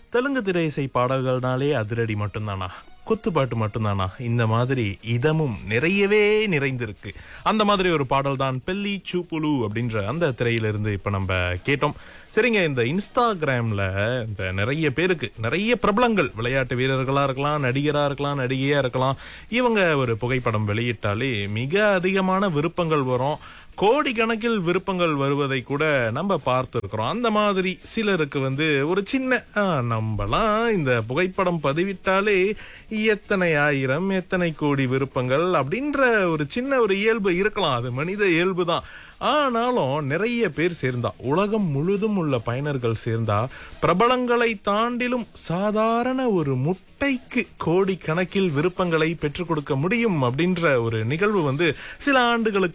தெலுங்கு திரையிசை பாடல்கள்னாலே அதிரடி மட்டும்தானா குத்துப்பாட்டு மட்டும்தானா இந்த மாதிரி இதமும் நிறையவே நிறைந்திருக்கு அந்த மாதிரி ஒரு பாடல் தான் பெல்லி சூப்புலு அப்படின்ற அந்த திரையிலிருந்து இப்ப நம்ம கேட்டோம் சரிங்க இந்த இன்ஸ்டாகிராம்ல இந்த நிறைய பேருக்கு நிறைய பிரபலங்கள் விளையாட்டு வீரர்களா இருக்கலாம் நடிகரா இருக்கலாம் நடிகையா இருக்கலாம் இவங்க ஒரு புகைப்படம் வெளியிட்டாலே மிக அதிகமான விருப்பங்கள் வரும் கோடிக்கணக்கில் விருப்பங்கள் வருவதை கூட நம்ம பார்த்துருக்கிறோம் அந்த மாதிரி சிலருக்கு வந்து ஒரு சின்ன ஆ, நம்மலாம் இந்த புகைப்படம் பதிவிட்டாலே எத்தனை ஆயிரம் எத்தனை கோடி விருப்பங்கள் அப்படின்ற ஒரு சின்ன ஒரு இயல்பு இருக்கலாம் அது மனித இயல்பு தான் ஆனாலும் நிறைய பேர் சேர்ந்தா உலகம் முழுதும் உள்ள பயனர்கள் சேர்ந்தா பிரபலங்களை தாண்டிலும் சாதாரண ஒரு முட்டைக்கு கோடி கணக்கில் விருப்பங்களை பெற்றுக் கொடுக்க முடியும் அப்படின்ற ஒரு நிகழ்வு வந்து சில ஆண்டுகளுக்கு